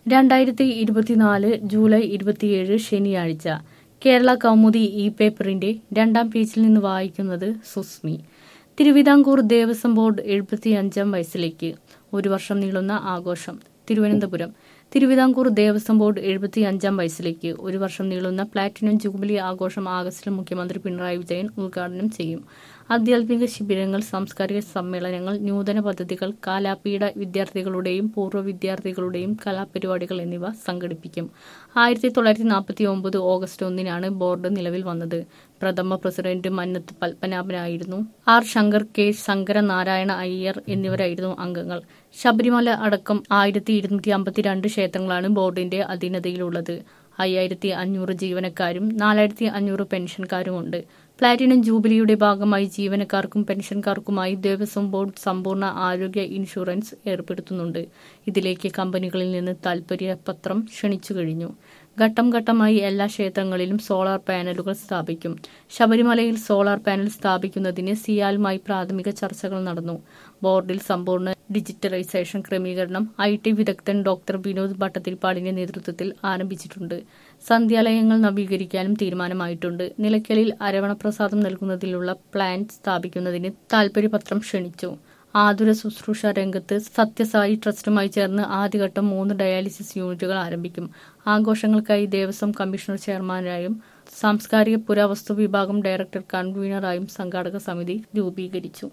രണ്ടായിരത്തി ഇരുപത്തിനാല് ജൂലൈ ഇരുപത്തിയേഴ് ശനിയാഴ്ച കേരള കൗമുദി ഇ പേപ്പറിന്റെ രണ്ടാം പേജിൽ നിന്ന് വായിക്കുന്നത് സുസ്മി തിരുവിതാംകൂർ ദേവസ്വം ബോർഡ് എഴുപത്തിയഞ്ചാം വയസ്സിലേക്ക് ഒരു വർഷം നീളുന്ന ആഘോഷം തിരുവനന്തപുരം തിരുവിതാംകൂർ ദേവസ്വം ബോർഡ് എഴുപത്തിയഞ്ചാം വയസ്സിലേക്ക് ഒരു വർഷം നീളുന്ന പ്ലാറ്റിനം ജൂബിലി ആഘോഷം ആഗസ്റ്റിൽ മുഖ്യമന്ത്രി പിണറായി വിജയൻ ഉദ്ഘാടനം ചെയ്യും ആധ്യാത്മിക ശിബിരങ്ങൾ സാംസ്കാരിക സമ്മേളനങ്ങൾ നൂതന പദ്ധതികൾ കാലാപീഠ വിദ്യാർത്ഥികളുടെയും പൂർവ്വ വിദ്യാർത്ഥികളുടെയും കലാപരിപാടികൾ എന്നിവ സംഘടിപ്പിക്കും ആയിരത്തി തൊള്ളായിരത്തി നാൽപ്പത്തി ഒമ്പത് ഓഗസ്റ്റ് ഒന്നിനാണ് ബോർഡ് നിലവിൽ വന്നത് പ്രഥമ പ്രസിഡന്റ് മന്നത്ത് പത്മനാഭനായിരുന്നു ആർ ശങ്കർ കെ ശങ്കരനാരായണ അയ്യർ എന്നിവരായിരുന്നു അംഗങ്ങൾ ശബരിമല അടക്കം ആയിരത്തി ഇരുന്നൂറ്റി അമ്പത്തിരണ്ട് ക്ഷേത്രങ്ങളാണ് ബോർഡിന്റെ അധീനതയിലുള്ളത് അയ്യായിരത്തി അഞ്ഞൂറ് ജീവനക്കാരും നാലായിരത്തി അഞ്ഞൂറ് പെൻഷൻകാരുമുണ്ട് പ്ലാറ്റിനം ജൂബിലിയുടെ ഭാഗമായി ജീവനക്കാർക്കും പെൻഷൻകാർക്കുമായി ദേവസ്വം ബോർഡ് സമ്പൂർണ്ണ ആരോഗ്യ ഇൻഷുറൻസ് ഏർപ്പെടുത്തുന്നുണ്ട് ഇതിലേക്ക് കമ്പനികളിൽ നിന്ന് താൽപര്യപത്രം ക്ഷണിച്ചു കഴിഞ്ഞു ഘട്ടം ഘട്ടമായി എല്ലാ ക്ഷേത്രങ്ങളിലും സോളാർ പാനലുകൾ സ്ഥാപിക്കും ശബരിമലയിൽ സോളാർ പാനൽ സ്ഥാപിക്കുന്നതിന് സിയാലുമായി പ്രാഥമിക ചർച്ചകൾ നടന്നു ബോർഡിൽ സമ്പൂർണ്ണ ഡിജിറ്റലൈസേഷൻ ക്രമീകരണം ഐ ടി വിദഗ്ധൻ ഡോക്ടർ വിനോദ് ഭട്ടതിരിപ്പാടിന്റെ നേതൃത്വത്തിൽ ആരംഭിച്ചിട്ടുണ്ട് സന്ധ്യാലയങ്ങൾ നവീകരിക്കാനും തീരുമാനമായിട്ടുണ്ട് നിലയ്ക്കലിൽ അരവണപ്രസാദം നൽകുന്നതിലുള്ള പ്ലാൻ സ്ഥാപിക്കുന്നതിന് താൽപര്യപത്രം ക്ഷണിച്ചു ആതുര ശുശ്രൂഷ രംഗത്ത് സത്യസായി ട്രസ്റ്റുമായി ചേർന്ന് ആദ്യഘട്ടം മൂന്ന് ഡയാലിസിസ് യൂണിറ്റുകൾ ആരംഭിക്കും ആഘോഷങ്ങൾക്കായി ദേവസ്വം കമ്മീഷണർ ചെയർമാനായും സാംസ്കാരിക പുരാവസ്തു വിഭാഗം ഡയറക്ടർ കൺവീനറായും സംഘാടക സമിതി രൂപീകരിച്ചു